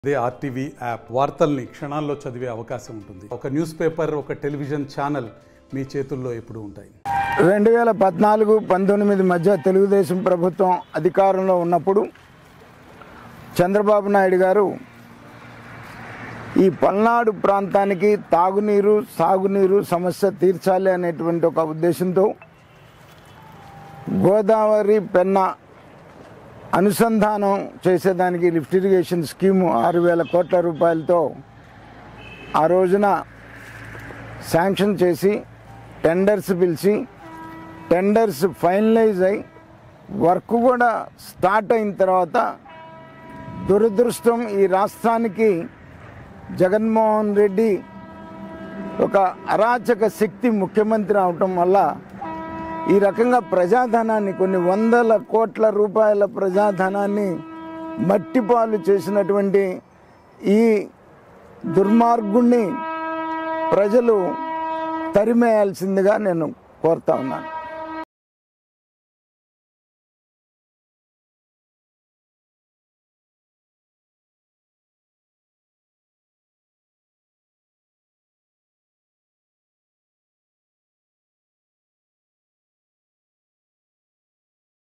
అదే RTV app వార్తల్ని క్షణాల్లో చదివే అవకాశం ఉంటుంది ఒక న్యూస్ పేపర్ ఒక టెలివిజన్ ఛానల్ మీ చేతుల్లో ఎప్పుడూ ఉంటాయి రెండు వేల పద్నాలుగు పంతొమ్మిది మధ్య తెలుగుదేశం ప్రభుత్వం అధికారంలో ఉన్నప్పుడు చంద్రబాబు నాయుడు గారు ఈ పల్నాడు ప్రాంతానికి తాగునీరు సాగునీరు సమస్య తీర్చాలి అనేటువంటి ఒక ఉద్దేశంతో గోదావరి పెన్నా అనుసంధానం చేసేదానికి లిఫ్ట్ ఇరిగేషన్ స్కీము ఆరు వేల కోట్ల రూపాయలతో ఆ రోజున శాంక్షన్ చేసి టెండర్స్ పిలిచి టెండర్స్ ఫైనలైజ్ అయి వర్క్ కూడా స్టార్ట్ అయిన తర్వాత దురదృష్టం ఈ రాష్ట్రానికి జగన్మోహన్ రెడ్డి ఒక అరాచక శక్తి ముఖ్యమంత్రి అవటం వల్ల ఈ రకంగా ప్రజాధనాన్ని కొన్ని వందల కోట్ల రూపాయల ప్రజాధనాన్ని మట్టిపాలు చేసినటువంటి ఈ దుర్మార్గుణ్ణి ప్రజలు తరిమేయాల్సిందిగా నేను కోరుతా ఉన్నాను